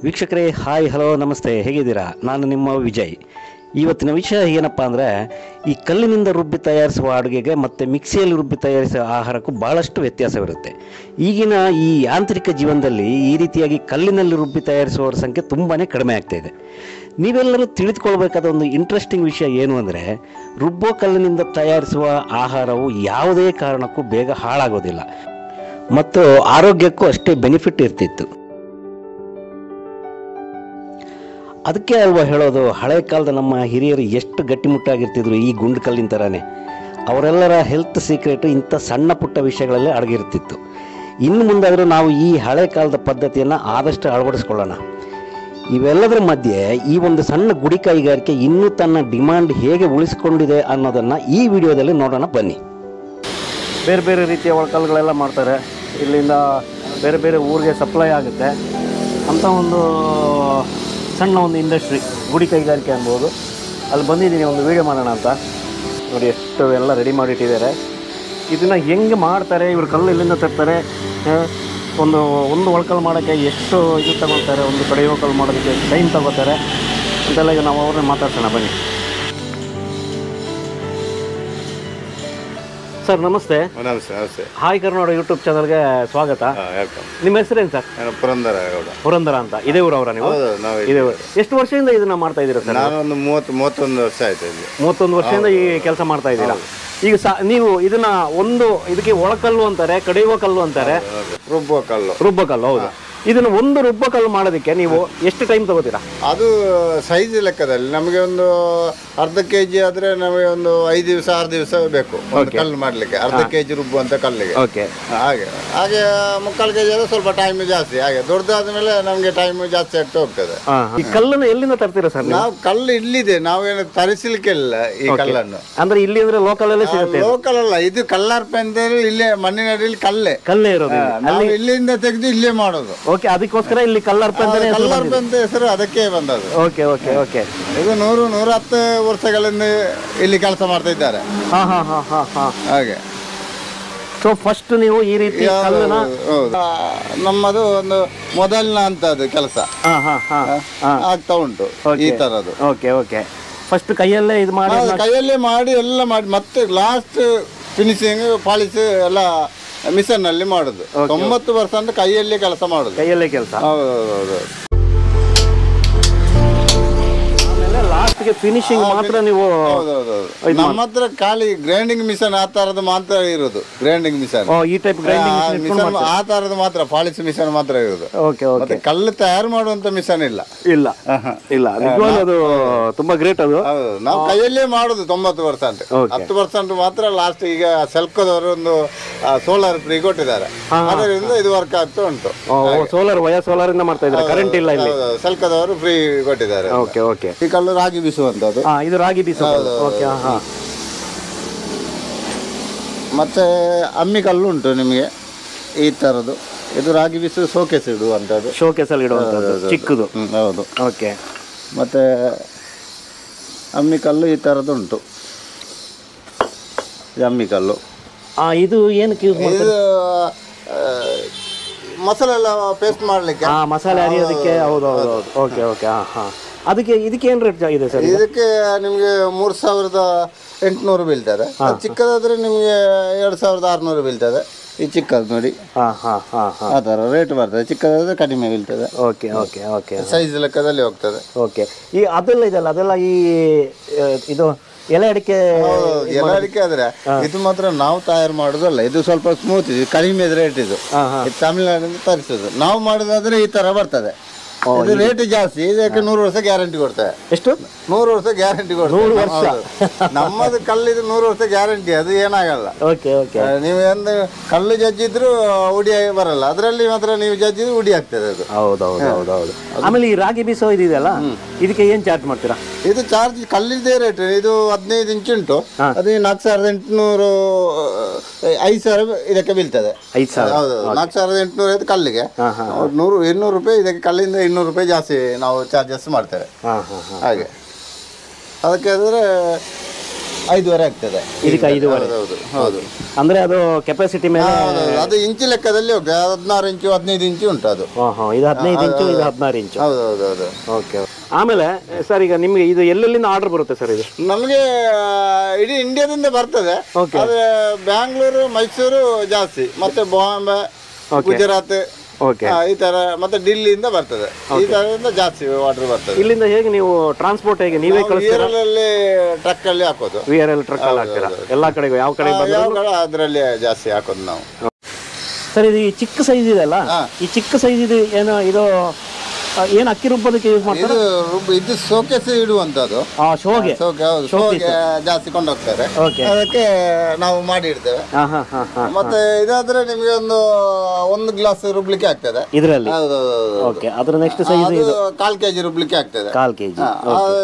ವೀಕ್ಷಕರೇ hi hello ನಮಸ್ತೆ ಹೇಗಿದ್ದೀರಾ ನಾನು ನಿಮ್ಮ ವಿಜಯ್ ಇವತ್ತಿನ ವಿಷಯ ಏನಪ್ಪ ಅಂದರೆ ಈ ಕಲ್ಲಿನಿಂದ ರುಬ್ಬಿ ತಯಾರಿಸುವ ಅಡುಗೆಗೆ ಮತ್ತು ಮಿಕ್ಸಿಯಲ್ಲಿ ರುಬ್ಬಿ ತಯಾರಿಸುವ ಆಹಾರಕ್ಕೂ ಭಾಳಷ್ಟು ವ್ಯತ್ಯಾಸವಿರುತ್ತೆ ಈಗಿನ ಈ ಯಾಂತ್ರಿಕ ಜೀವನದಲ್ಲಿ ಈ ರೀತಿಯಾಗಿ ಕಲ್ಲಿನಲ್ಲಿ ರುಬ್ಬಿ ತಯಾರಿಸುವವರ ಸಂಖ್ಯೆ ತುಂಬಾ ಕಡಿಮೆ ಆಗ್ತಾ ಇದೆ ನೀವೆಲ್ಲರೂ ತಿಳಿದುಕೊಳ್ಬೇಕಾದ ಒಂದು ಇಂಟ್ರೆಸ್ಟಿಂಗ್ ವಿಷಯ ಏನು ಅಂದರೆ ರುಬ್ಬೋ ಕಲ್ಲಿನಿಂದ ತಯಾರಿಸುವ ಆಹಾರವು ಯಾವುದೇ ಕಾರಣಕ್ಕೂ ಬೇಗ ಹಾಳಾಗೋದಿಲ್ಲ ಮತ್ತು ಆರೋಗ್ಯಕ್ಕೂ ಅಷ್ಟೇ ಬೆನಿಫಿಟ್ ಇರ್ತಿತ್ತು ಅದಕ್ಕೆ ಅಲ್ವಾ ಹೇಳೋದು ಹಳೆ ಕಾಲದ ನಮ್ಮ ಹಿರಿಯರು ಎಷ್ಟು ಗಟ್ಟಿಮುಟ್ಟಾಗಿರ್ತಿದ್ರು ಈ ಗುಂಡು ಕಲ್ಲಿನ ಥರನೇ ಅವರೆಲ್ಲರ ಹೆಲ್ತ್ ಸೀಕ್ರೆಟು ಇಂಥ ಸಣ್ಣ ಪುಟ್ಟ ವಿಷಯಗಳಲ್ಲೇ ಅಡಗಿರ್ತಿತ್ತು ಇನ್ನು ಮುಂದಾದರೂ ನಾವು ಈ ಹಳೆ ಕಾಲದ ಪದ್ಧತಿಯನ್ನು ಆದಷ್ಟು ಅಳವಡಿಸ್ಕೊಳ್ಳೋಣ ಇವೆಲ್ಲದರ ಮಧ್ಯೆ ಈ ಒಂದು ಸಣ್ಣ ಗುಡಿ ಕೈಗಾರಿಕೆ ಇನ್ನೂ ತನ್ನ ಡಿಮಾಂಡ್ ಹೇಗೆ ಉಳಿಸಿಕೊಂಡಿದೆ ಅನ್ನೋದನ್ನು ಈ ವಿಡಿಯೋದಲ್ಲಿ ನೋಡೋಣ ಬನ್ನಿ ಬೇರೆ ಬೇರೆ ರೀತಿಯ ಒಳಕಲ್ಲುಗಳೆಲ್ಲ ಮಾಡ್ತಾರೆ ಇಲ್ಲಿಂದ ಬೇರೆ ಬೇರೆ ಊರಿಗೆ ಸಪ್ಲೈ ಆಗುತ್ತೆ ಅಂಥ ಒಂದು ಸಣ್ಣ ಒಂದು ಇಂಡಸ್ಟ್ರಿ ಗುಡಿ ಕೈಗಾರಿಕೆ ಅನ್ಬೋದು ಅಲ್ಲಿ ಬಂದಿದ್ದೀನಿ ಒಂದು ವೀಡಿಯೋ ಮಾಡೋಣ ಅಂತ ನೋಡಿ ಎಷ್ಟು ಎಲ್ಲ ರೆಡಿ ಮಾಡಿಟ್ಟಿದ್ದಾರೆ ಇದನ್ನು ಹೆಂಗೆ ಮಾಡ್ತಾರೆ ಇವ್ರು ಕಲ್ಲು ಎಲ್ಲಿಂದ ತರ್ತಾರೆ ಆ, ಒಂದು ಒಂದು ಒಳಕಲ್ಲು ಮಾಡೋಕ್ಕೆ ಎಷ್ಟು ಇದು ತಗೊಳ್ತಾರೆ ಒಂದು ಕಡೆಯೋ ಕಲ್ಲು ಮಾಡೋದಕ್ಕೆ ಟೈಮ್ ತಗೋತಾರೆ ಅಂತೆಲ್ಲ ಈಗ ನಾವು ಅವ್ರನ್ನ ಮಾತಾಡ್ಸೋಣ ಬನ್ನಿ ಸರ್ ನಮಸ್ತೆ ನಮಸ್ತೆ ನಮಸ್ತೆ ಹಾಯ್ ಕರ್ನಾಡು ಯೂಟ್ಯೂಬ್ ಚಾನಲ್ಗೆ ಸ್ವಾಗತ ಹಾಂ ವೆಲ್ಕಮ್ ನಿಮ್ಮ ಹೆಸರೇನು ಸರ್ ನಾನು ಪುರಂದರ ಗೌಡ ಪುರಂದರ ಅಂತ ಇದೇ ಊರವರ ನೀವು ಹೌದು ನಾವು ಇದೇ ಊರು ಎಷ್ಟು ವರ್ಷದಿಂದ ಇದನ್ನ ಮಾಡ್ತಾ ಇದ್ದೀರಾ ಸರ್ ನಾನು ಒಂದು ಮೂವತ್ತು ಮೂವತ್ತೊಂದು ವರ್ಷ ಆಯ್ತು ಇಲ್ಲಿ ಮೂವತ್ತೊಂದು ವರ್ಷದಿಂದ ಈ ಕೆಲಸ ಮಾಡ್ತಾ ಇದ್ದೀರಾ ಈಗ ಸ ನೀವು ಇದನ್ನ ಒಂದು ಇದಕ್ಕೆ ಒಳಕಲ್ಲು ಅಂತಾರೆ ಕಡಿಯುವ ಕಲ್ಲು ಅಂತಾರೆ ರುಬ್ಬುವ ಕಲ್ಲು ರುಬ್ಬ ಕಲ್ಲು ಹೌದು ಇದನ್ನ ಒಂದು ರುಬ್ಬ ಕಲ್ಲು ಮಾಡೋದಕ್ಕೆ ನೀವು ಎಷ್ಟು ಟೈಮ್ ತಗೋತೀರಾ ಅದು ಸೈಜ್ ಲೆಕ್ಕದಲ್ಲಿ ನಮಗೆ ಒಂದು ಅರ್ಧ ಕೆ ಜಿ ಆದರೆ ನಮಗೆ ಒಂದು ಐದು ದಿವಸ ಆರು ದಿವಸ ಬೇಕು ಒಂದು ಕಲ್ಲು ಮಾಡಲಿಕ್ಕೆ ಅರ್ಧ ಕೆ ಜಿ ರುಬ್ಬುವಂಥ ಕಲ್ಲಿಗೆ ಓಕೆ ಹಾಗೆ ಹಾಗೆ ಮುಕ್ಕಾಲು ಕೆ ಜಿ ಆದರೆ ಸ್ವಲ್ಪ ಟೈಮ್ ಜಾಸ್ತಿ ಹಾಗೆ ದೊಡ್ಡದಾದ ಮೇಲೆ ನಮಗೆ ಟೈಮ್ ಜಾಸ್ತಿ ಆಗ್ತಾ ಹೋಗ್ತದೆ ಈ ಕಲ್ಲನ್ನು ಎಲ್ಲಿಂದ ತರ್ತೀರಾ ಸರ್ ನೀವು ನಾವು ಕಲ್ಲು ಇಲ್ಲಿದೆ ನಾವೇನು ತರಿಸಲಿಕ್ಕಿಲ್ಲ ಈ ಕಲ್ಲನ್ನು ಅಂದ್ರೆ ಇಲ್ಲಿ ಅಂದ್ರೆ ಲೋಕಲ್ ಅಲ್ಲೇ ಸಿಗುತ್ತೆ ಲೋಕಲ್ ಅಲ್ಲ ಇದು ಕಲ್ಲಾರ್ಪೆ ಅಂತ ಹೇಳಿ ಇಲ್ಲೇ ಮಣ್ಣಿನ ಅಡಿಯಲ್ಲಿ ಕಲ್ಲೇ ಕಲ್ಲೇ ಇರೋದು ಇಲ್ಲಿ. ನಾವು ಇಲ್ಲಿಂದ ತೆಗೆದು ಇಲ್ಲೇ ಮಾಡೋದು ಓಕೆ ಅದಕ್ಕೋಸ್ಕರ ಇಲ್ಲಿ ಕಲ್ಲರ್ಪ ಅಂತಾನೆ ಕಲ್ಲಾರ್ಪೆ ಅಂತ ಹೆಸರು ಅದಕ್ಕೆ ಬಂದದ್ದು ಓಕೆ ಓಕೆ ಓಕೆ ಇದು ನೂರು ನೂರ ಹತ್ತು ವರ್ಷಗಳಿಂದ ಇಲ್ಲಿ ಕೆಲಸ ಮಾಡ್ತಾ ಇದ್ದಾರೆ ಹಾ ಹಾ ಹಾ ಹಾ ಹಾ ಹಾಗೆ ಸೊ ಫಸ್ಟ್ ನೀವು ಈ ರೀತಿ ಕಲ್ಲನ್ನ ಹೌದು ಆ, ನಮ್ಮದು ಒಂದು ಮೊದಲಿನ ಅಂತದ್ದು ಕೆಲಸ ಹಾ ಹಾ ಹಾ ಆಗ್ತಾ ಉಂಟು ಈ ತರದ್ದು ಓಕೆ ಓಕೆ ಫಸ್ಟ್ ಕೈಯಲ್ಲೇ ಇದು ಮಾಡಿ ಹೌದು, ಕೈಯಲ್ಲೇ ಮಾಡಿ ಎಲ್ಲ ಮಾಡಿ ಮತ್ತೆ ಲಾಸ್ಟ್ ಫಿನಿಶಿಂಗ್ ಪಾಲಿಶ್ ಎಲ್ಲ ಮಿಷನ್ ಅಲ್ಲಿ ಮಾಡುದು ತೊಂಬತ್ತು ಪರ್ಸೆಂಟ್ ಕೈಯಲ್ಲೇ ಕೆಲಸ ಮಾಡುದು ಕೈಯಲ್ಲೇ ಕೆಲಸ ಹೌದು ಹೌದು ಹೌದು ಆಮೇಲೆ ಲಾಸ್ಟ್ಗೆ ಫಿನಿಶಿಂಗ್ ಮಾತ್ರ ನೀವು ಹೌದೌದು ನಮ್ಮ ಹತ್ರ ಖಾಲಿ ಗ್ರೈಂಡಿಂಗ್ ಮಿಷನ್ ಆ ತರದ್ದು ಮಾತ್ರ ಇರೋದು ಗ್ರೈಂಡಿಂಗ್ ಮಿಷನ್ ಓ, ಈ ಟೈಪ್ ಗ್ರೈಂಡಿಂಗ್ ಮಿಷನ್ ಆ ತರದ್ದು ಮಾತ್ರ ಪಾಲಿಶ್ ಮಿಷನ್ ಮಾತ್ರ ಇರೋದು ಓಕೆ ಓಕೆ ಮತ್ತೆ ಕಲ್ಲು ತಯಾರು ಮಾಡುವಂತ ಮಿಷನ್ ಇಲ್ಲ ಇಲ್ಲ ಇಲ್ಲ ನಿಜವಾಗ್ಲೂ ಅದು ತುಂಬಾ ಗ್ರೇಟ್ ಅದು ಹೌದು ನಾವು ಕೈಯಲ್ಲೇ ಮಾಡುದು ತೊಂಬತ್ತು ಪರ್ಸೆಂಟ್ ಹತ್ತು ಪರ್ಸೆಂಟ್ ಮಾತ್ರ ಲಾಸ್ಟ್ ಈಗ ಸೆಲ್ಕದವರು ಒಂದು ಸೋಲಾರ್ ಫ್ರೀ ಕೊಟ್ಟಿದ್ದಾರೆ ಅದರಿಂದ ಇದು ವರ್ಕ್ ಆಗ್ತಾ ಉಂಟು ಸೋಲಾರ್ ವಯ ಸೋಲಾರ್ ಇಂದ ಮಾಡ್ತಾ ಇದ್ದಾರೆ ಕರೆಂಟ್ ಇಲ್ಲ ಇಲ್ಲಿ ಹೌದು, ಸೆಲ್ಕದವರು ಫ್ರೀ ಕೊಟ್ಟಿದ್ದಾರೆ ಓಕೆ ಓಕೆ ಈ ಕಲ್ಲು ರಾಗಿ ಬೀಸುವಂತದ್ದು ಹಾ ಇದು ರಾಗಿ ಬೀಸೋ ಓಕೆ ಹಾ ಮತ್ತೆ ಅಮ್ಮಿ ಕಲ್ಲು ಉಂಟು ನಿಮಗೆ ಈ ತರದ್ದು ಇದು ರಾಗಿ ಬೀಸು ಸೋಕೆಸ್ ಇಡುವಂಥದ್ದು ಶೋಕೇಸ್ ಅಲ್ಲಿ ಇಡುವಂತದ್ದು ಚಿಕ್ಕದು ಹ್ಮ್, ಹೌದು ಓಕೆ ಮತ್ತೆ ಅಮ್ಮಿ ಕಲ್ಲು ಈ ಥರದ್ದು ಉಂಟು ಇದು ಅಮ್ಮಿ ಕಲ್ಲು ಆ ಇದು ಏನಕ್ಕೆ ಯೂಸ್ ಮಾಡ್ತಾರೆ ಇದು ಆ, ಮಸಾಲೆ ಎಲ್ಲ ಪೇಸ್ಟ್ ಮಾಡಲಿಕ್ಕೆ ಹಾ ಮಸಾಲೆ ಅರಿಯೋದಕ್ಕೆ ಹೌದು ಹೌದು ಹೌದು ಓಕೆ ಓಕೆ ಹಾ ಹಾ ಅದಕ್ಕೆ ಇದಕ್ಕೆ ಏನು ರೇಟ್ ಇದೆ ಸರ್ ಇದಕ್ಕೆ ನಿಮಗೆ ಮೂರು ಸಾವಿರದ ಎಂಟುನೂರು ಬೀಳ್ತದೆ ಅದು ಚಿಕ್ಕದಾದ್ರೆ ನಿಮಗೆ ಎರಡು ಸಾವಿರದ ಆರುನೂರು ಬೀಳ್ತದೆ ಈ ಚಿಕ್ಕದು ನೋಡಿ ಹಾ ಹಾ ಹಾ ಹಾ ಆ ಥರ ರೇಟ್ ಬರ್ತದೆ ಚಿಕ್ಕದಾದ್ರೆ ಕಡಿಮೆ ಬೀಳ್ತದೆ ಓಕೆ ಓಕೆ ಓಕೆ ಸೈಜ್ ಲೆಕ್ಕದಲ್ಲಿ ಹೋಗ್ತದೆ ಓಕೆ ಈ ಅದೆಲ್ಲ ಇದೆಲ್ಲ ಅದೆಲ್ಲ ಈ ಆ, ಇದು ಎಲೆ ಅಡಿಕೆ ಎಲ್ಲ ಅಡಿಕೆ ಆದ್ರೆ ಇದು ಮಾತ್ರ ನಾವು ತಯಾರು ಮಾಡೋದಲ್ಲ ಇದು ಸ್ವಲ್ಪ ಸ್ಮೂತ್ ಇದು ಕಡಿಮೆ ರೇಟ್ ಇದು ಹಾ ಹಾ ಇದು ತಮಿಳ್ನಾಡಿಂದ ತರಿಸೋದು ನಾವು ಮಾಡೋದಾದ್ರೆ ಈ ತರ ಬರ್ತದೆ ಇದು ರೇಟ್ ಜಾಸ್ತಿ ಇದಕ್ಕೆ ನೂರು ವರ್ಷ ಗ್ಯಾರಂಟಿ ಕೊಡ್ತೇವೆ ಎಷ್ಟು ನೂರು ವರ್ಷ ಗ್ಯಾರಂಟಿ ಕೊಡ್ತೇವೆ ಹೌದು. ನಮ್ಮದು ಕಲ್ಲಿದು ನೂರು ವರ್ಷ ಗ್ಯಾರಂಟಿ ಅದು ಏನಾಗಲ್ಲ ಓಕೆ ಓಕೆ ಆ, ನೀವು ಎಂದು ಕಲ್ಲು ಜಜ್ಜಿದ್ರು ಉಡಿ ಬರಲ್ಲ ಅದರಲ್ಲಿ ಮಾತ್ರ ನೀವು ಜಜ್ಜಿದ್ರು ಉಡಿ ಆಗ್ತದೆ ಅದು ಹೌದು ಹೌದು ಹೌದು ಹೌದು ಆಮೇಲೆ ಈ ರಾಗಿ ಬೀಸೋ ಇದೆಯಲ್ಲ ಇದಕ್ಕೆ ಏನು ಚಾರ್ಜ್ ಮಾಡ್ತೀರಾ ಇದು ಚಾರ್ಜ್ ಕಲ್ಲಿದ್ದೇ ರೇಟ್ ಇದು ಹದಿನೈದು ಇಂಚ್ ಉಂಟು ಅದು ನಾಲ್ಕು ಸಾವಿರದ ಎಂಟುನೂರು ಐದು ಸಾವಿರ ಇದಕ್ಕೆ ಬೀಳ್ತದೆ ಐದು ಸಾವಿರ ಹೌದು ನಾಲ್ಕು ಸಾವಿರದ ಎಂಟುನೂರ ಐದು ಕಲ್ಲಿಗೆ ಹಾ, ಹಾ. ಅವ್ರು ನೂರು ಇನ್ನೂರು ರೂಪಾಯಿ ಇದಕ್ಕೆ ಕಲ್ಲಿಂದ ಇನ್ನೂರು ರೂಪಾಯಿ ಜಾಸ್ತಿ ನಾವು ಚಾರ್ಜಸ್ ಮಾಡ್ತೇವೆ ಹಾಂ ಹಾಂ ಹಾಂ ಹಾಗೆ ಅದಕ್ಕೆ ಆದರೆ ಐದುವರೆ ಆಗ್ತದೆ ಇದಕ್ಕೆ ಐದೂವರೆ ಹೌದು ಹೌದು ಅಂದ್ರೆ ಅದು ಕೆಪಾಸಿಟಿ ಮೇಲೆ ಹೌದೌದು. ಅದು ಇಂಚು ಲೆಕ್ಕದಲ್ಲಿ ಹೋಗ್ತದೆ ಹದಿನಾರು ಇಂಚು ಹದಿನೈದು ಇಂಚು ಉಂಟು ಅದು ಹಾ ಹಾ ಇದು ಹದಿನೈದು ಇಂಚು ಇದು ಹದಿನಾರು ಇಂಚು ಹೌದು ಹೌದು ಹೌದು ಓಕೆ ಆಮೇಲೆ ಸರ್ ಈಗ ನಿಮಗೆ ಇದು ಎಲ್ಲೆಲ್ಲಿಂದ ಆರ್ಡರ್ ಬರುತ್ತೆ ಸರ್ ಇದು ನಮಗೆ ಇಡೀ ಇಂಡಿಯಾದಿಂದ ಬರ್ತದೆ Okay. ಆದ್ರೆ ಬ್ಯಾಂಗ್ಳೂರು ಮೈಸೂರು ಜಾಸ್ತಿ ಮತ್ತೆ ಬಾಂಬೆ ಗುಜರಾತ್ ಓಕೆ ಆ, ಈ ತರ ಮತ್ತೆ ಡಿಲ್ಲಿಯಿಂದ ಬರ್ತದೆ ಈ ತರದಿಂದ ಜಾಸ್ತಿ ಆರ್ಡರ್ ಬರ್ತದೆ ಇಲ್ಲಿಂದ ಹೇಗೆ ನೀವು ಟ್ರಾನ್ಸ್ಪೋರ್ಟ್ ಹೇಗೆ ನೀವೇ ಕಳಿಸ್ತೀರಾ ಈರಲ್ಲಿ ಟ್ರಕ್ ಅಲ್ಲಿ ಹಾಕೋದು ವಿ ಆರ್ ಎಲ್ ಟ್ರಕ್ ಅಲ್ಲಿ ಹಾಕ್ತೀರಾ ಎಲ್ಲಾ ಕಡೆಗೂ ಯಾವ ಕಡೆ ಬಂದ್ರು ಯಾವ ಕಡೆ ಅದರಲ್ಲಿ ಜಾಸ್ತಿ ಹಾಕೋದು ನಾವು ಸರ್ ಇದು ಈ ಚಿಕ್ಕ ಸೈಜ್ ಇದೆ ಅಲ್ಲ ಹಾ. ಈ ಚಿಕ್ಕ ಸೈಜ್ ಇದು ಏನು ಇದು ಆ, ಏನು ಅಕ್ಕಿ ರುಬ್ಬೋದಕ್ಕೆ ಯೂಸ್ ಮಾಡ್ತಾರೆ ಇದು ರುಬ್ಬ- ಇದು ಸೋಕೆಸ್ ಇಡುವಂತದ್ದು ಆ ಶೋಗೆ ಸೋಕೆ ಹೌದು ಸೋಗೆ ಜಾಸ್ತಿ ಕೊಂಡೋಗ್ತಾರೆ ಓಕೆ ಅದಕ್ಕೆ ನಾವು ಮಾಡಿ ಇಡ್ತೇವೆ ಹಾ ಹಾ ಹಾ ಹಾ ಮತ್ತೆ ಇದಾದ್ರೆ ನಿಮಗೆ ಒಂದು ಒಂದು ಗ್ಲಾಸ್ ರುಬ್ಲಿಕ್ಕೆ ಆಗ್ತದೆ ಇದರಲ್ಲಿ ಹೌದು ಹೌದು, ಹೌದು. ಓಕೆ ಅದ್ರ ನೆಕ್ಸ್ಟ್ ಸೈಜ್ ಅದು ಕಾಲ್ ಕೆಜಿ ರುಬ್ಲಿಕ್ಕೆ ಆಗ್ತದೆ ಕಾಲ್ ಕೆ ಜಿ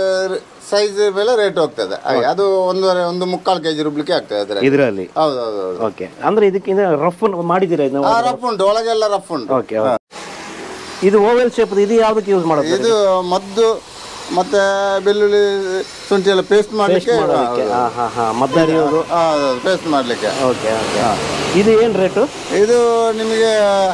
ಸೈಜ್ ಮೇಲೆ ರೇಟ್ ಹೋಗ್ತದೆ ಹಾಗೆ ಅದು ಒಂದೂವರೆ ಒಂದು ಮುಕ್ಕಾಲು ಕೆಜಿ ರುಬ್ಲಿಕ್ಕೆ ಆಗ್ತದೆ ಅದ್ರಲ್ಲಿ ಇದರಲ್ಲಿ ಹೌದು ಹೌದು ಹೌದು ಓಕೆ ಅಂದ್ರೆ ಇದಕ್ಕಿಂತ ರಫ್ ಮಾಡಿದ್ದೀರಾ ಇದು ಆ ರಫ್ ಉಂಟು ಒಳಗೆಲ್ಲ ರಫ್ ಉಂಟು ಓಕೆ ಇದು ಓವೆಲ್ ಶೇಪ್ ಇದು ಯಾವುದಕ್ಕೆ ಯೂಸ್ ಮಾಡೋದು ಇದು ಮದ್ದು ಮತ್ತೆ ಬೆಳ್ಳುಳ್ಳಿ ಶುಂಠಿ ಎಲ್ಲ ಪೇಸ್ಟ್ ಮಾಡ್ಲಿಕ್ಕೆ ಮಾಡೋದಕ್ಕೆ ಹಾ ಹಾ ಹಾ ಮದ್ದರಿಯೋದು ಪೇಸ್ಟ್ ಮಾಡ್ಲಿಕ್ಕೆ ಓಕೆ ಓಕೆ ಇದು ಏನು ರೇಟು ಇದು ನಿಮಗೆ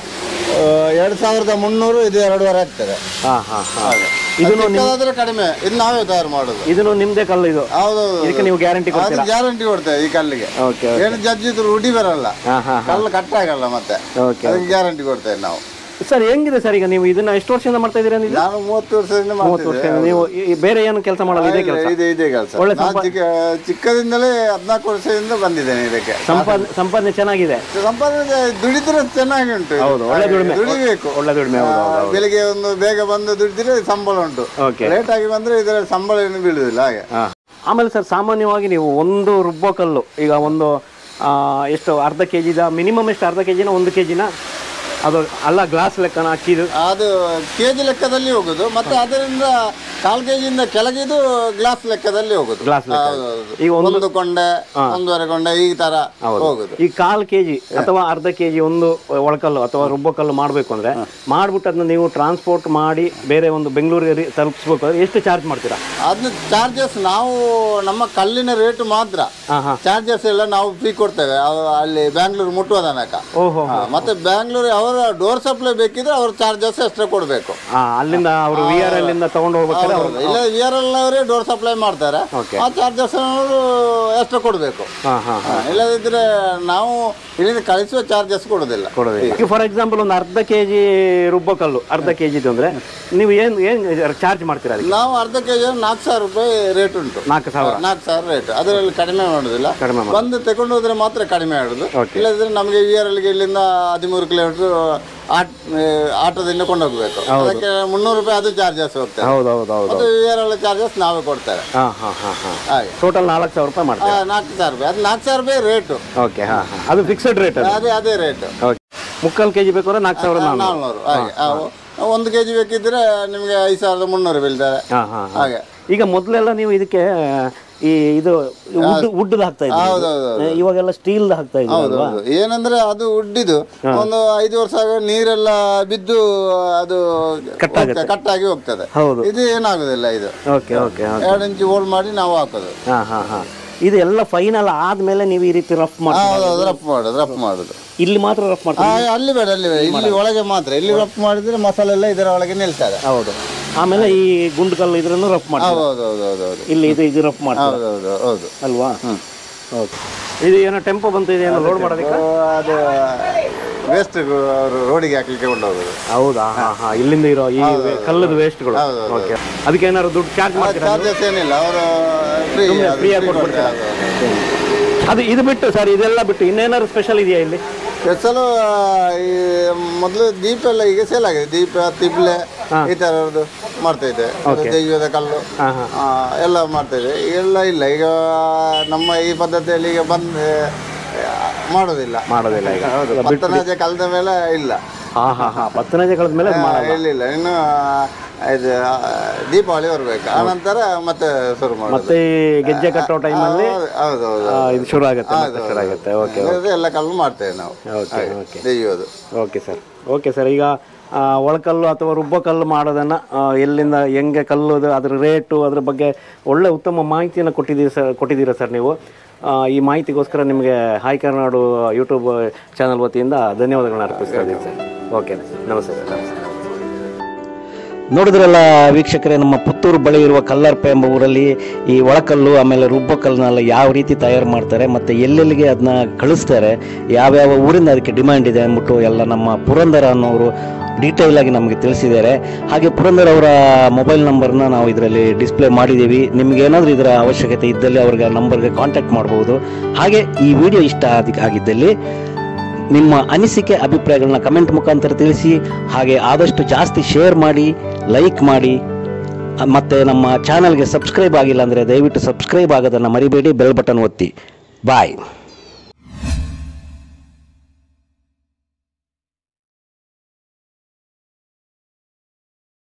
ಎರಡು ಸಾವಿರದ ಮುನ್ನೂರು ಇದು ಎರಡೂವರೆ ಆಗ್ತದೆ ಹಾ ಹಾ ಹಾ ಇದು ಚಿಕ್ಕದಾದ್ರೆ ಕಡಿಮೆ ಇದು ನಾವೇ ತಯಾರು ಮಾಡೋದು ಇದನ್ನು ನಿಮ್ದೇ ಕಲ್ಲು ಇದು ಹೌದೌದು ಇದಕ್ಕೆ ನೀವು ಗ್ಯಾರಂಟಿ ಅದು ಕೊಡ್ತೀರಾ ಗ್ಯಾರಂಟಿ ಕೊಡ್ತೇವೆ ಈ ಕಲ್ಲಿಗೆ ಓಕೆ ಏನು ಜಜ್ಜಿದ್ರು ರೂಢಿ ಬರಲ್ಲ ಹಾ ಹಾ ಕಲ್ಲು ಕಟ್ಟಾಗಲ್ಲ ಮತ್ತೆ ಓಕೆ ಅದಕ್ಕೆ ಗ್ಯಾರಂಟಿ ಕೊಡ್ತೇವೆ ನಾವು ಸರ್ ಹೆಂಗಿದೆ ಸರ್ ಈಗ ನೀವು ಇದನ್ನ ಎಷ್ಟು ವರ್ಷದಿಂದ ಮಾಡ್ತಾ ಇದ್ದೀರಾ ನೀವು ನಾನು ಮೂವತ್ತು ವರ್ಷದಿಂದ ಮೂವತ್ತು ಮಾಡ್ತಿದ್ದೆ ವರ್ಷ ನೀವು ಈ- ಈ ಬೇರೆ ಏನು ಕೆಲಸ ಮಾಡಲ್ಲ ಇದೇ ಕೆಲಸ ಇದೆ ಇದೆ ಕೆಲಸ ಒಳ್ಳೆ ನಾನು ಚಿಕ್ಕ ಚಿಕ್ಕದಿಂದಲೇ ಹದಿನಾಲ್ಕು ವರ್ಷದಿಂದ ಬಂದಿದ್ದೇನೆ ಇದಕ್ಕೆ ಸಂಪಾದನೆ ಸಂಪಾದನೆ ಚೆನ್ನಾಗಿದೆ ಸಂಪಾದನೆ ದುಡಿದ್ರೆ ಚೆನ್ನಾಗಿ ಉಂಟು ಇದು. ಹೌದು ಒಳ್ಳೆ ದುಡಿಮೆ ದುಡಿಬೇಕು ಒಳ್ಳೆ ದುಡಿಮೆ ಹೌದು ಆ, ಬೆಳಿಗ್ಗೆ ಒಂದು ಬೇಗ ಬಂದು ದುಡಿದ್ರೆ ಸಂಬಳ ಉಂಟು ಓಕೆ ಲೇಟ್ ಆಗಿ ಬಂದ್ರೆ ಇದರ ಸಂಬಳ ಏನು ಬೀಳುದಿಲ್ಲ ಹಾಗೆ ಹಾ ಆಮೇಲೆ ಸರ್ ಸಾಮಾನ್ಯವಾಗಿ ನೀವು ಒಂದು ರುಬ್ಬೋ ಕಲ್ಲು ಈಗ ಒಂದು ಆ, ಎಷ್ಟು ಅರ್ಧ ಕೆ ಜಿದ ಮಿನಿಮಮ್ ಎಷ್ಟು ಅರ್ಧ ಕೆ ಜಿನ ಒಂದು ಕೆ ಜಿನ ಅದು ಅಲ್ಲ ಗ್ಲಾಸ್ ಲೆಕ್ಕನ ಅಕ್ಕಿದು ಅದು ಕೆಜಿ ಲೆಕ್ಕದಲ್ಲಿ ಹೋಗುದು ಮತ್ತೆ ಅದರಿಂದ ಕಾಲ್ ಕೆಜಿಯಿಂದ ಕೆಳಗಿದು ಗ್ಲಾಸ್ ಲೆಕ್ಕದಲ್ಲಿ ಹೋಗುದು ಗ್ಲಾಸ್ ಲೆಕ್ಕ ಹೌದು, ಹೌದು. ಈಗ ಒಂದು ಒಂದು ಕೊಂಡೆ ಒಂದೂವರೆ ಕೊಂಡೆ ಈ ತರ ಹೋಗುದು ಈ ಕಾಲ್ ಕೆ ಜಿ ಅಥವಾ ಅರ್ಧ ಕೆ ಜಿ ಒಂದು ಒಳಕಲ್ಲು ಅಥವಾ ರುಬ್ಬೋ ಕಲ್ಲು ಮಾಡಬೇಕು ಅಂದ್ರೆ ಮಾಡ್ಬಿಟ್ಟು ಅದನ್ನ ನೀವು ಟ್ರಾನ್ಸ್ಪೋರ್ಟ್ ಮಾಡಿ ಬೇರೆ ಒಂದು ಬೆಂಗಳೂರಿಗೆ ತಲುಪಿಸ್ಬೇಕು ಅಂದ್ರೆ ಎಷ್ಟು ಚಾರ್ಜ್ ಮಾಡ್ತೀರಾ ಅದನ್ನ ಚಾರ್ಜಸ್ ನಾವು ನಮ್ಮ ಕಲ್ಲಿನ ರೇಟ್ ಮಾತ್ರ ಹಾ ಹಾ ಚಾರ್ಜಸ್ ಎಲ್ಲ ನಾವು ಫ್ರೀ ಕೊಡ್ತೇವೆ ಅವ- ಅಲ್ಲಿ ಬ್ಯಾಂಗ್ಳೂರು ಮುಟ್ಟುವ ತನಕ ಓಹೋ ಹಾ, ಮತ್ತೆ ಬ್ಯಾಂಗ್ಳೂರ್ ಅವರ ಡೋರ್ ಸಪ್ಲೈ ಬೇಕಿದ್ರೆ ಅವ್ರ ಚಾರ್ಜಸ್ ಎಕ್ಸ್ಟ್ರಾ ಕೊಡಬೇಕು ಹಾ ಅಲ್ಲಿಂದ ಅವರು ವಿ ಆರ್ ಎಲ್ ಇಂದ ತಗೊಂಡು ಹೋಗ್ಬೇಕಾದ್ರೆ ಅವ್ರು ಇಲ್ಲ ವಿ ಆರ್ ಎಲ್ ಅವರೇ ಡೋರ್ ಸಪ್ಲೈ ಮಾಡ್ತಾರೆ Okay. ಆ ಚಾರ್ಜಸ್ ಅವರು ಎಕ್ಸ್ಟ್ರಾ ಕೊಡಬೇಕು ಹಾ ಹಾ ಇಲ್ಲದಿದ್ರೆ ನಾವು ಇಲ್ಲಿಂದ ಕಳಿಸುವ ಚಾರ್ಜಸ್ ಕೊಡೋದಿಲ್ಲ ಈಗ ಫಾರ್ ಎಕ್ಸಾಂಪಲ್ ಒಂದು ಅರ್ಧ ಕೆ ಜಿ ರುಬ್ಬೋ ಕಲ್ಲು ಅರ್ಧ ಕೆ ಜಿದು ಅಂದ್ರೆ ನೀವು ಏನು ಏನು ಚಾರ್ಜ್ ಮಾಡ್ತೀರಾ ಅದಕ್ಕೆ ನಾವು ಅರ್ಧ ಕೆಜಿ ನಾಲ್ಕು ಸಾವಿರ ರೂಪಾಯಿ ರೇಟ್ ಉಂಟು ನಾಲ್ಕು ಸಾವಿರ ನಾಲ್ಕು ಸಾವಿರ ರೇಟ್ ಅದರಲ್ಲಿ ಕಡಿಮೆ ಮಾಡೋದಿಲ್ಲ ಕಡಿಮೆ ಮಾಡಿ ಬಂದು ತಗೊಂಡು ಹೋದ್ರೆ ಮಾತ್ರ ಕಡಿಮೆ ಆಡೋದು Okay. ಇಲ್ಲದಿದ್ರೆ ನಮಗೆ ವಿ ಆರ್ ಎಲ್ಗೆ ಇಲ್ಲಿಂದ ಹದಿಮೂರು ಕಿಲೋಮೀಟರ್ ಆಟ್ ಆಟೋದಿಂದ ಕೊಂಡೋಗ್ಬೇಕು ಅದಕ್ಕೆ ಮುನ್ನೂರು ರೂಪಾಯಿ ಅದು ಚಾರ್ಜಸ್ ಹೋಗ್ತದೆ ಹೌದು ಹೌದು ಹೌದು ಮತ್ತು ವಿ ಆರ್ ಎಲ್ ಚಾರ್ಜಸ್ ನಾವೇ ಕೊಡ್ತಾರೆ ಹಾಂ ಹಾಂ ಹಾಂ ಹಾಂ ಹಾಗೆ ಟೋಟಲ್ ನಾಲ್ಕು ಸಾವಿರ ರೂಪಾಯಿ ಆ, ಮಾಡ್ತೀರಾ ನಾಲ್ಕು ಸಾವಿರ ರೂಪಾಯಿ ಅದು ನಾಲ್ಕು ಸಾವಿರ ರೂಪಾಯಿ ರೇಟು ಓಕೆ ಹಾಂ ಹಾಂ ಅದು ಫಿಕ್ಸೆಡ್ ರೇಟ್ ಅದು ಅದೇ ಅದೇ ರೇಟು ಓಕೆ ಮುಕ್ಕಾಲು ಕೆ ಜಿ ಬೇಕು ಅಂದ್ರೆ ನಾಲ್ಕು ಸಾವಿರ ನಾಲ್ಕು ನಾಲ್ನೂರು ಹಾಗೆ ಆ, ಒಂದು ಕೆ ಜಿ ಬೇಕಿದ್ರೆ ನಿಮಗೆ ಐದು ಸಾವಿರದ ಮುನ್ನೂರು ಬೀಳ್ತಾರೆ ಹಾಂ ಹಾಂ ಹಾಗೆ ಈಗ ಮೊದಲೆಲ್ಲ ನೀವು ಇದಕ್ಕೆ ಈ ಇದು ವುಡ್ ವುಡ್ ಹಾಕ್ತಾ ಇದ್ರಿ ಹೌದೌದು ಇವಾಗೆಲ್ಲ ಸ್ಟೀಲ್ ಹಾಕ್ತಾ ಇದ್ರಿ ಹೌದು ಹೌದು ಏನಂದ್ರೆ ಅದು ಉಡ್ಡಿದು ಒಂದು ಐದು ವರ್ಷ ಆಗ ನೀರೆಲ್ಲ ಬಿದ್ದು ಅದು ಹೋಗ್ತದೆ, ಕಟ್ಟಾಗಿ ಹೋಗ್ತದೆ ಹೌದು ಇದು ಏನಾಗುದಿಲ್ಲ ಇದು ಓಕೆ ಓಕೆ ಎರಡು ಇಂಚು ಹೋಲ್ಡ್ ಮಾಡಿ ನಾವು ಹಾಕೋದು ಹಾಂ ಹಾಂ ಹಾಂ ಇದು ಎಲ್ಲ ಫೈನಲ್ ಆದ್ಮೇಲೆ ನೀವು ಈ ರೀತಿ ರಫ್ ಮಾಡಿ ಹೌದೌದು ರಫ್ ಮಾಡೋದು ರಫ್ ಮಾಡೋದು ಇಲ್ಲಿ ಮಾತ್ರ ರಫ್ ಆ, ಮಾಡ್ತೀವಿ ಅಲ್ಲಿ ಬೇಡ ಅಲ್ಲಿ ಬೇಡ ಇಲ್ಲಿ ಒಳಗೆ ಮಾತ್ರ ಇಲ್ಲಿ ರಫ್ ಮಾಡಿದ್ರೆ ಮಸಾಲೆ ಎಲ್ಲ ಇದರ ಒಳಗೆ ನಿಲ್ತದೆ ಹೌದು ಆಮೇಲೆ ಈ ಗುಂಡು ಕಲ್ಲು ಇದ್ರನ್ನು ರಫ್ ಮಾಡ್ತೀವಿ ಹೌದು ಹೌದು ಹೌದು ಹೌದು ಇಲ್ಲಿ ಇದು ಇದು ರಫ್ ಮಾಡ್ತೀವಿ ಹೌದು ಹೌದು ಹೌದು ಅಲ್ವಾ ಓಕೆ ಇದು ಏನೋ ಟೆಂಪೋ ಬಂತು ಇದು ಏನೋ ಲೋಡ್ ಮಾಡೋದಕ್ಕೆ ಅದು ವೇಸ್ಟ್ ಅವರು ರೋಡಿಗೆ ಹಾಕ್ಲಿಕ್ಕೆ ಕೊಂಡೋಗೋದು ಹೌದಾ ಹಾ ಹಾ ಇಲ್ಲಿಂದ ಇರೋ ಈ ಕಲ್ಲದ ವೇಸ್ಟ್ಗಳು ಹೌದು, ಹೌದು. ಓಕೆ ಅದಕ್ಕೆ ಏನಾದ್ರು ದುಡ್ಡು ಚಾರ್ಜ್ ಮಾಡ್ತೀರಾ ಚಾರ್ಜಸ್ ಏನಿಲ್ಲ ಅವರು ಫ್ರೀ free ಆಗಿ ಕೊಟ್ಬಿಡ್ತಾರೆ. ಅದು ಇದು ಬಿಟ್ಟು ಸರ್ ಇದೆಲ್ಲ ಬಿಟ್ಟು ಇನ್ನೇನಾದ್ರು ಸ್ಪೆಷಲ್ ಇದೆಯಾ ಇಲ್ಲಿ ಸ್ಪೆಷಲು ಈ ಮೊದಲು ದೀಪ ಎಲ್ಲ ಈಗ ಸೇಲ್ ಆಗಿದೆ ದೀಪ ತಿಬ್ಲೆ ಈ ಥರದ್ದು ಮಾಡ್ತಾ ಇದ್ದೆ ಅದು ದೈವದ ಕಲ್ಲು ಹಾ ಹಾ ಆ, ಎಲ್ಲ ಮಾಡ್ತಾ ಇದ್ದೆ ಈಗೆಲ್ಲ ಇಲ್ಲ ಈಗ ನಮ್ಮ ಈ ಪದ್ಧತಿಯಲ್ಲಿ ಈಗ ಬಂದು ಮಾಡೋದಿಲ್ಲ ಮಾಡೋದಿಲ್ಲ ಈಗ ಹೌದು ಪತ್ತನಾಜೆ ಕಲ್ದ ಮೇಲೆ ಇಲ್ಲ ಹಾ ಹಾ ಹಾ ಪತ್ತನಜೆ ಕಳೆದ ಮೇಲೆ ಅದು ಮಾಡಲ್ಲ ಇಲ್ಲ ಇಲ್ಲ ಇನ್ನು ಇದು ಆ, ದೀಪಾವಳಿ ಬರ್ಬೇಕು ಆನಂತರ ಮತ್ತೆ ಶುರು ಮಾಡೋದು ಮತ್ತೆ ಈ ಗೆಜ್ಜೆ ಕಟ್ಟೋ ಟೈಮಲ್ಲಿ ಹೌದು ಹೌದು ಇದು ಶುರು ಆಗುತ್ತೆ ಮತ್ತೆ ಶುರು ಆಗುತ್ತೆ ಓಕೆ ಇದು ಎಲ್ಲ ಕಲ್ಲು ಮಾಡ್ತೇವೆ ನಾವು ಓಕೆ ಓಕೆ ದೆಯ್ಯೋದು ಓಕೆ ಸರ್ ಓಕೆ ಸರ್ ಈಗ ಆ, ಒಳಕಲ್ಲು ಅಥವಾ ರುಬ್ಬಕಲ್ಲು ಮಾಡೋದನ್ನು ಎಲ್ಲಿಂದ ಹೆಂಗೆ ಕಲ್ಲು ಅದು, ಅದ್ರ ರೇಟು ಅದ್ರ ಬಗ್ಗೆ ಒಳ್ಳೆ ಉತ್ತಮ ಮಾಹಿತಿಯನ್ನು ಕೊಟ್ಟಿದ್ದೀರಿ ಸರ್ ಕೊಟ್ಟಿದ್ದೀರಾ ಸರ್ ನೀವು ಆ, ಈ ಮಾಹಿತಿಗೋಸ್ಕರ ನಿಮಗೆ ಹಾಯ್ ಕರ್ನಾಡು ಯೂಟ್ಯೂಬ್ ಚಾನಲ್ ವತಿಯಿಂದ ಧನ್ಯವಾದಗಳನ್ನ ಅರ್ಪಿಸ್ತಾ ಇದ್ದೀನಿ ಸರ್ ಓಕೆ ನಮಸ್ತೆ ಸರ್ ನಮಸ್ತೆ ನೋಡಿದ್ರಲ್ಲ ವೀಕ್ಷಕರೇ ನಮ್ಮ ಪುತ್ತೂರು ಬಳಿ ಇರುವ ಕಲ್ಲರ್ಪೆ ಎಂಬ ಊರಲ್ಲಿ ಈ ಒಳಕಲ್ಲು ಆಮೇಲೆ ರುಬ್ಬಕಲ್ಲನ್ನೆಲ್ಲ ಯಾವ ರೀತಿ ತಯಾರು ಮಾಡ್ತಾರೆ ಮತ್ತು ಎಲ್ಲೆಲ್ಲಿಗೆ ಅದನ್ನ ಕಳಿಸ್ತಾರೆ ಯಾವ್ಯಾವ ಊರಿಂದ ಅದಕ್ಕೆ ಡಿಮ್ಯಾಂಡ್ ಇದೆ ಅಂದ್ಬಿಟ್ಟು ಎಲ್ಲ ನಮ್ಮ ಪುರಂದರ ಅನ್ನೋರು ಡೀಟೇಲ್ ಆಗಿ ನಮಗೆ ತಿಳಿಸಿದ್ದಾರೆ ಹಾಗೆ ಪುರಂದರ್ ಅವರ ಮೊಬೈಲ್ ನಂಬರ್ನ ನಾವು ಇದರಲ್ಲಿ ಡಿಸ್ಪ್ಲೇ ಮಾಡಿದ್ದೀವಿ ನಿಮ್ಗೆ ಏನಾದರೂ ಇದರ ಅವಶ್ಯಕತೆ ಇದ್ದಲ್ಲಿ ಅವ್ರಿಗೆ ನಂಬರ್ಗೆ ಕಾಂಟ್ಯಾಕ್ಟ್ ಮಾಡ್ಬೋದು ಹಾಗೆ ಈ ವಿಡಿಯೋ ಇಷ್ಟ ಆದ ಆಗಿದ್ದಲ್ಲಿ ನಿಮ್ಮ ಅನಿಸಿಕೆ ಅಭಿಪ್ರಾಯಗಳನ್ನ ಕಮೆಂಟ್ ಮುಖಾಂತರ ತಿಳಿಸಿ ಹಾಗೆ ಆದಷ್ಟು ಜಾಸ್ತಿ ಶೇರ್ ಮಾಡಿ ಲೈಕ್ ಮಾಡಿ ಅ- ಮತ್ತೆ ನಮ್ಮ ಚಾನಲ್ಗೆ ಸಬ್ಸ್ಕ್ರೈಬ್ ಆಗಿಲ್ಲ ಅಂದರೆ ದಯವಿಟ್ಟು ಸಬ್ಸ್ಕ್ರೈಬ್ ಆಗೋದನ್ನು ಮರಿಬೇಡಿ ಬೆಲ್ ಬಟನ್ ಒತ್ತಿ ಬಾಯ್